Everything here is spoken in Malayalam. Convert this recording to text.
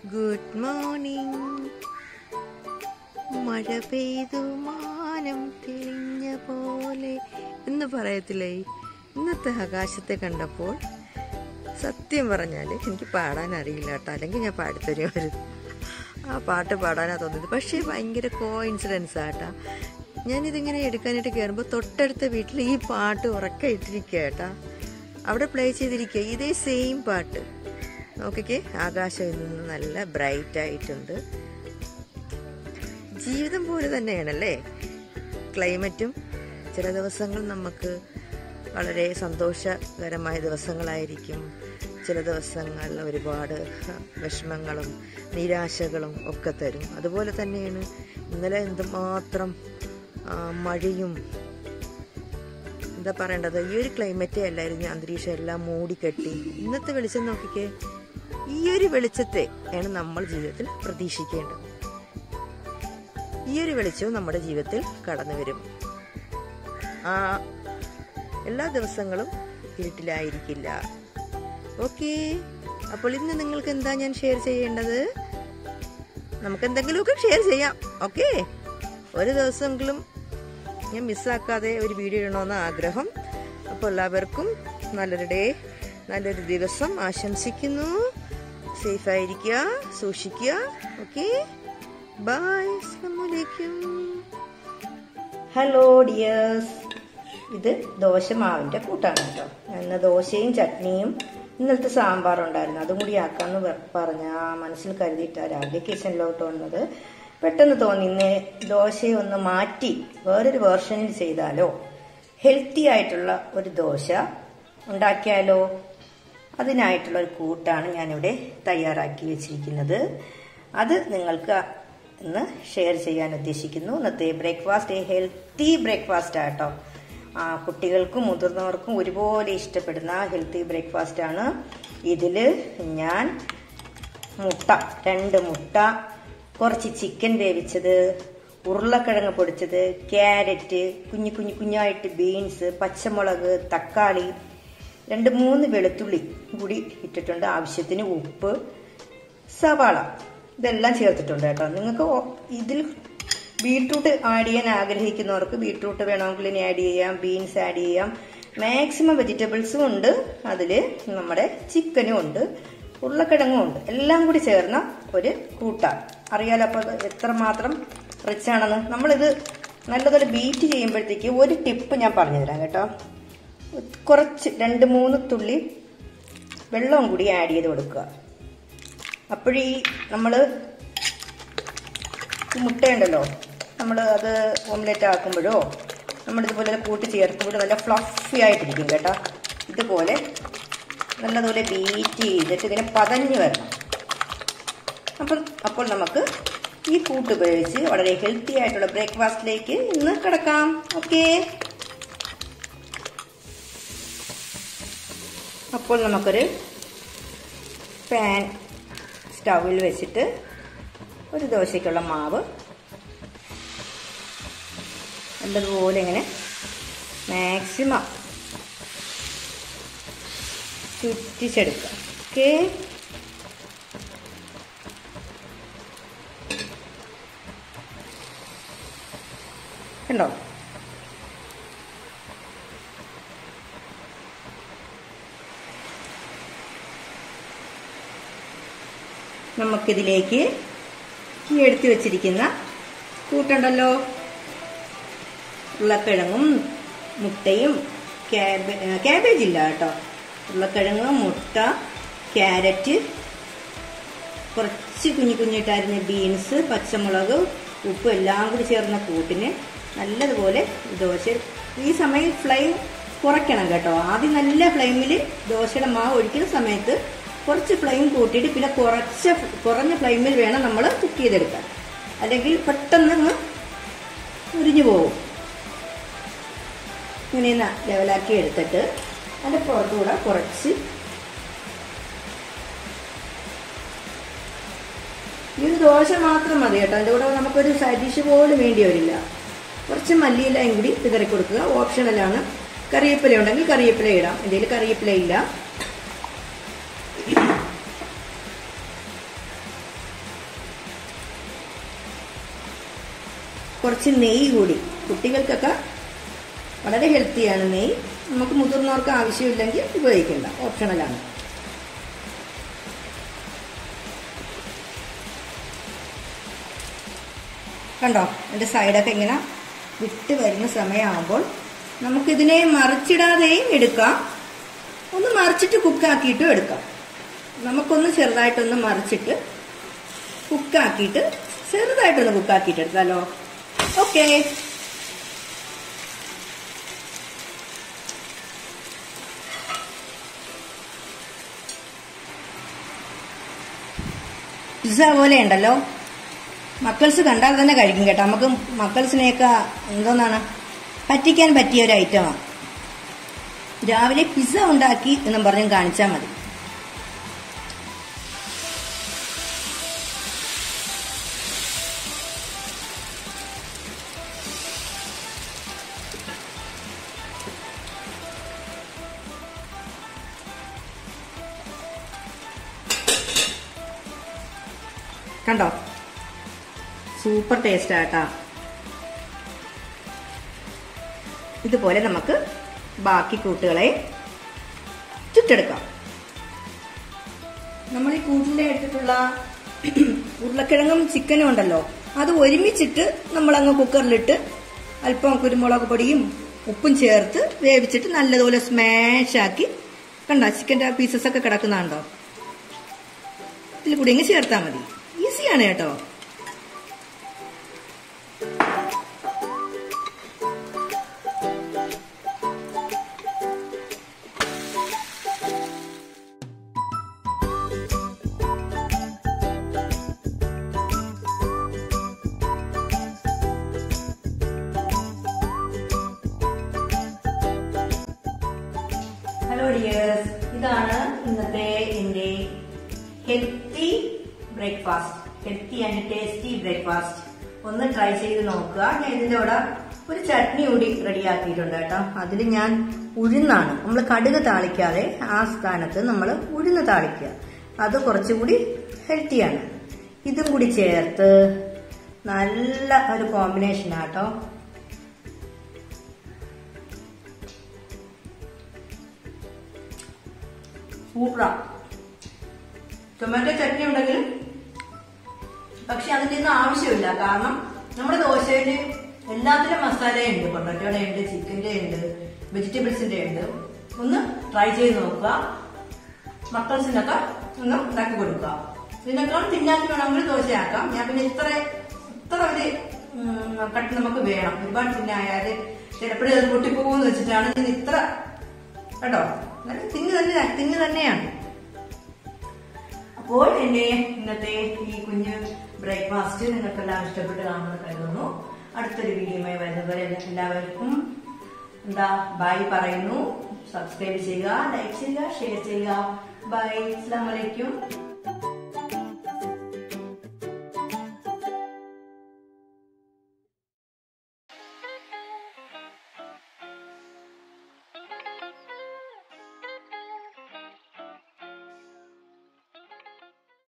ഗുഡ് മോർണിംഗ് മഴ പെയ്തു മാനം തെളിഞ്ഞ പോലെ എന്ന് പറയത്തില്ലേ ഇന്നത്തെ ആകാശത്തെ കണ്ടപ്പോൾ സത്യം പറഞ്ഞാൽ എനിക്ക് പാടാൻ അറിയില്ല കേട്ടോ അല്ലെങ്കിൽ ഞാൻ പാടിത്തരുമായിരുന്നു ആ പാട്ട് പാടാനാ തോന്നിയത് പക്ഷേ ഭയങ്കര കോ ഇൻസിഡൻസ് ആട്ടാ ഞാനിതിങ്ങനെ എടുക്കാനായിട്ട് കയറുമ്പോൾ തൊട്ടടുത്ത വീട്ടിൽ ഈ പാട്ട് ഉറക്കം ഇട്ടിരിക്കുക കേട്ടാ അവിടെ പ്ലേ ചെയ്തിരിക്കുക ഇതേ സെയിം പാട്ട് നോക്കിക്കേ ആകാശം ഇന്ന് നല്ല ബ്രൈറ്റ് ആയിട്ടുണ്ട് ജീവിതം പോലെ തന്നെയാണല്ലേ ക്ലൈമറ്റും ചില ദിവസങ്ങൾ നമുക്ക് വളരെ സന്തോഷകരമായ ദിവസങ്ങളായിരിക്കും ചില ദിവസങ്ങളിൽ ഒരുപാട് വിഷമങ്ങളും നിരാശകളും ഒക്കെ തരും അതുപോലെ തന്നെയാണ് ഇന്നലെ എന്തുമാത്രം ആ, മഴയും എന്താ പറയേണ്ടത് ഈ ഒരു ക്ലൈമറ്റേ അല്ലായിരുന്നു അന്തരീക്ഷം എല്ലാം മൂടിക്കെട്ടി ഇന്നത്തെ വെളിച്ചം നോക്കിക്കേ ഈ ഒരു വെളിച്ചത്തെ ആണ് നമ്മൾ ജീവിതത്തിൽ പ്രതീക്ഷിക്കേണ്ടത് ഈ ഒരു വെളിച്ചവും നമ്മുടെ ജീവിതത്തിൽ കടന്നു വരും ആ എല്ലാ ദിവസങ്ങളും ഇരുട്ടിലായിരിക്കില്ല ഓക്കെ അപ്പോൾ ഇന്ന് നിങ്ങൾക്ക് എന്താ ഞാൻ ഷെയർ ചെയ്യേണ്ടത് നമുക്ക് എന്തെങ്കിലുമൊക്കെ ഷെയർ ചെയ്യാം ഓക്കെ ഒരു ദിവസമെങ്കിലും ഞാൻ മിസ്സാക്കാതെ ഒരു വീഡിയോ ഇടണമെന്ന് ആഗ്രഹം അപ്പോൾ എല്ലാവർക്കും നല്ലൊരു ഡേ നല്ലൊരു ദിവസം ആശംസിക്കുന്നു സേഫായിരിക്കുക സൂക്ഷിക്കുക ഓക്കെ ബൈ അസ്സലാമലൈക്കും ഹലോ ഡിയേഴ്സ് ഇത് ദോശമാവിൻ്റെ കൂട്ടാണ് കേട്ടോ ഞാൻ ഇന്ന് ദോശയും ചട്നിയും ഇന്നലത്തെ സാമ്പാറുണ്ടായിരുന്നു അതും കൂടി ആക്കാമെന്ന് പ- പറഞ്ഞ ആ മനസ്സിൽ കരുതിയിട്ടാണ് രാവിലെ കിച്ചണിലോട്ട് വന്നത് പെട്ടെന്ന് തോന്നി ഇന്ന് ദോശയെ ഒന്ന് മാറ്റി വേറൊരു വേർഷനിൽ ചെയ്താലോ ഹെൽത്തി ആയിട്ടുള്ള ഒരു ദോശ ഉണ്ടാക്കിയാലോ അതിനായിട്ടുള്ള ഒരു കൂട്ടാണ് ഞാനിവിടെ തയ്യാറാക്കി വെച്ചിരിക്കുന്നത് അത് നിങ്ങൾക്ക് ഇന്ന് ഷെയർ ചെയ്യാൻ ഉദ്ദേശിക്കുന്നു ഇന്നത്തെ ബ്രേക്ക്ഫാസ്റ്റ് ഹെൽത്തി ബ്രേക്ക്ഫാസ്റ്റ് ആട്ടോ ആ, കുട്ടികൾക്കും മുതിർന്നവർക്കും ഒരുപോലെ ഇഷ്ടപ്പെടുന്ന ഹെൽത്തി ബ്രേക്ക്ഫാസ്റ്റ് ആണ് ഇതിൽ ഞാൻ മുട്ട രണ്ട് മുട്ട കുറച്ച് ചിക്കൻ വേവിച്ചത് ഉരുളക്കിഴങ്ങ് പൊടിച്ചത് ക്യാരറ്റ് കുഞ്ഞു കുഞ്ഞു കുഞ്ഞായിട്ട് ബീൻസ് പച്ചമുളക് തക്കാളി രണ്ട് മൂന്ന് വെളുത്തുള്ളി കൂടി ഇട്ടിട്ടുണ്ട് ആവശ്യത്തിന് ഉപ്പ് സവാള ഇതെല്ലാം ചേർത്തിട്ടുണ്ട് കേട്ടോ നിങ്ങൾക്ക് ഓ- ഇതിൽ ബീട്രൂട്ട് ആഡ് ചെയ്യാൻ ആഗ്രഹിക്കുന്നവർക്ക് ബീട്രൂട്ട് വേണമെങ്കിൽ ഇനി ആഡ് ചെയ്യാം ബീൻസ് ആഡ് ചെയ്യാം മാക്സിമം വെജിറ്റബിൾസും ഉണ്ട് അതിൽ നമ്മുടെ ചിക്കനും ഉണ്ട് ഉരുളക്കിഴങ്ങും ഉണ്ട് എല്ലാം കൂടി ചേർന്ന ഒരു കൂട്ടാണ് അറിയാലോ അപ്പോൾ അത് എത്രമാത്രം റിച്ച് ആണെന്ന് നമ്മളിത് നല്ലപോലെ ബീറ്റ് ചെയ്യുമ്പോഴത്തേക്ക് ഒരു ടിപ്പ് ഞാൻ പറഞ്ഞു തരാം കേട്ടോ കുറച്ച് രണ്ട് മൂന്ന് തുള്ളി വെള്ളവും കൂടി ആഡ് ചെയ്ത് കൊടുക്കുക അപ്പോഴീ നമ്മൾ ഈ മുട്ടയുണ്ടല്ലോ നമ്മൾ അത് ഓംലെറ്റ് ആക്കുമ്പോഴോ നമ്മളിതുപോലെ കൂട്ടി ചേർക്കുമ്പോഴോ നല്ല ഫ്ലഫി ആയിട്ടിരിക്കും കേട്ടോ ഇതുപോലെ നല്ലതുപോലെ ബീറ്റ് ചെയ്തിട്ട് ഇങ്ങനെ പതഞ്ഞ് വരണം അപ്പം അപ്പോൾ നമുക്ക് ഈ കൂട്ട് ഉപയോഗിച്ച് വളരെ ഹെൽത്തി ആയിട്ടുള്ള ബ്രേക്ക്ഫാസ്റ്റിലേക്ക് ഇന്ന് കിടക്കാം ഓക്കേ അപ്പോൾ നമുക്കൊരു പാൻ സ്റ്റൗവിൽ വെച്ചിട്ട് ഒരു ദോശയ്ക്കുള്ള മാവ് നല്ലതുപോലെ ഇങ്ങനെ മാക്സിമം ചുറ്റിച്ചെടുക്കുക ഓക്കെ കണ്ടോ നമുക്കിതിലേക്ക് ഈ എടുത്തു വെച്ചിരിക്കുന്ന കൂട്ടുണ്ടല്ലോ ഉരുളക്കിഴങ്ങും മുട്ടയും ക്യാബേ ക്യാബേജ് ഇല്ല കേട്ടോ ഉരുളക്കിഴങ്ങ് മുട്ട ക്യാരറ്റ് കുറച്ച് കുഞ്ഞു കുഞ്ഞിട്ടായിരുന്ന ബീൻസ് പച്ചമുളക് ഉപ്പ് എല്ലാം കൂടി ചേർന്ന കൂട്ടിന് നല്ലതുപോലെ ദോശ ഈ സമയം ഫ്ലെയിം കുറയ്ക്കണം കേട്ടോ ആദ്യം നല്ല ഫ്ലെയിമിൽ ദോശയുടെ മാവ് ഒഴിക്കുന്ന സമയത്ത് കുറച്ച് ഫ്ലെയിം കൂട്ടിയിട്ട് പിന്നെ കുറച്ച് കുറഞ്ഞ ഫ്ലെയിമിൽ വേണം നമ്മൾ കുക്ക് ചെയ്തെടുക്കാൻ അല്ലെങ്കിൽ പെട്ടെന്ന് അങ്ങ് ഉരിഞ്ഞു പോകും ഇങ്ങനെ ഒന്ന് ലെവലാക്കി എടുത്തിട്ട് അതിൻ്റെ പുറത്തുകൂടെ കുറച്ച് ഈ ഒരു ദോശ മാത്രം മതി കേട്ടോ അതിൻ്റെ കൂടെ നമുക്കൊരു സൈഡ് ഡിഷ് പോലും വേണ്ടി വരില്ല കുറച്ച് മല്ലിയിലയും കൂടി വിതറി കൊടുക്കുക ഓപ്ഷണലാണ് കറിവേപ്പില ഉണ്ടെങ്കിൽ കറിവേപ്പില ഇടാം എന്തെങ്കിലും കറിവേപ്പില ഇല്ല കുറച്ച് നെയ്യ് കൂടി കുട്ടികൾക്കൊക്കെ വളരെ ഹെൽത്തിയാണ് നെയ്യ് നമുക്ക് മുതിർന്നവർക്ക് ആവശ്യമില്ലെങ്കിൽ ഉപയോഗിക്കണ്ട ഓപ്ഷണലാണ് കണ്ടോ എൻ്റെ സൈഡൊക്കെ ഇങ്ങനെ വിട്ട് വരുന്ന സമയമാകുമ്പോൾ നമുക്കിതിനെ മറിച്ചിടാതെയും എടുക്കാം ഒന്ന് മറിച്ചിട്ട് കുക്കാക്കിയിട്ടും എടുക്കാം നമുക്കൊന്ന് ചെറുതായിട്ടൊന്ന് മറിച്ചിട്ട് കുക്കാക്കിയിട്ട് ചെറുതായിട്ടൊന്ന് കുക്കാക്കിയിട്ട് എടുക്കാലോ ഓക്കേ പിസ്സ പോലെ ഉണ്ടല്ലോ മക്കൾസ് കണ്ടാൽ തന്നെ കഴിക്കും കേട്ടോ നമുക്ക് മക്കൾസിനെയൊക്കെ എന്തോന്നാണ് പറ്റിക്കാൻ പറ്റിയ ഒരു ഐറ്റമാണ് രാവിലെ പിസ്സ ഉണ്ടാക്കി എന്നും പറഞ്ഞ് കാണിച്ചാൽ മതി കണ്ടോ സൂപ്പർ ടേസ്റ്റ് ആട്ടാ ഇതുപോലെ നമുക്ക് ബാക്കി കൂട്ടുകളെ ചുട്ടെടുക്കാം നമ്മൾ ഈ കൂട്ടിൻ്റെ എടുത്തിട്ടുള്ള ഉരുളക്കിഴങ്ങും ചിക്കനും ഉണ്ടല്ലോ അത് ഒരുമിച്ചിട്ട് നമ്മളങ്ങ് കുക്കറിലിട്ട് അല്പം കുരുമുളക് പൊടിയും ഉപ്പും ചേർത്ത് വേവിച്ചിട്ട് നല്ലതുപോലെ സ്മാഷ് ആക്കി കണ്ടോ ചിക്കൻ്റെ പീസസ് ഒക്കെ കിടക്കുന്നുണ്ടോ ഇതിൽ കൂടി ഇങ്ങ് ചേർത്താൽ മതി ഈസിയാണ് കേട്ടോ ഹലോ ഡിയേഴ്സ് ഇതാണ് ഇന്നത്തെ എൻ്റെ healthy breakfast healthy and tasty breakfast ഒന്ന് ട്രൈ ചെയ്ത് നോക്കുക ഞാൻ ഇതിൻ്റെ കൂടെ ഒരു ചട്നി കൂടി റെഡിയാക്കിയിട്ടുണ്ട് കേട്ടോ അതിൽ ഞാൻ ഉഴുന്നാണ് നമ്മൾ കടുക് താളിക്കാതെ ആ സ്ഥാനത്ത് നമ്മൾ ഉഴുന്ന് താളിക്കുക അത് കുറച്ചുകൂടി ഹെൽത്തിയാണ് ഇതും കൂടി ചേർത്ത് നല്ല ഒരു കോമ്പിനേഷനാട്ടോ സൂപ്പറാ ടൊമാറ്റോ ചട്നി ഉണ്ടെങ്കിലും പക്ഷെ അതിന്റെ ഒന്നും ആവശ്യമില്ല കാരണം നമ്മുടെ ദോശയില് എല്ലാത്തിലും മസാലയുണ്ട് പൊട്ടറ്റോയുടെ ഉണ്ട് ചിക്കന്റെ ഉണ്ട് വെജിറ്റബിൾസിന്റെ ഉണ്ട് ഒന്ന് ട്രൈ ചെയ്ത് നോക്കുക മക്കൾസിനൊക്കെ ഒന്ന് ഉണ്ടാക്കി കൊടുക്കുക ഇതിനേക്കാൾ തിന്നാക്കി വേണമെങ്കിൽ ദോശയാക്കാം ഞാൻ പിന്നെ ഇത്ര ഇത്ര ഒരു ഉം, കട്ട് നമുക്ക് വേണം ഒരുപാട് തിന്നായാല് ചിലപ്പോഴും അത് പൊട്ടിപ്പോകുമെന്ന് വെച്ചിട്ടാണ് ഇത് ഇത്ര കേട്ടോ നല്ല തിന്ന് തന്നെ തിന്ന് തന്നെയാണ് അപ്പോൾ എന്റെ ഇന്നത്തെ ഈ കുഞ്ഞ് ബ്രേക്ക്ഫാസ്റ്റ് നിങ്ങൾക്കെല്ലാം ഇഷ്ടപ്പെട്ട് കാണുമെന്ന് കരുതുന്നു അടുത്തൊരു വീഡിയോയുമായി വരുന്നവരെ എല്ലാവർക്കും എന്താ ബൈ പറയുന്നു സബ്സ്ക്രൈബ് ചെയ്യുക ലൈക്ക് ചെയ്യുക ഷെയർ ചെയ്യുക ബൈ അസ്സാം വലൈക്കും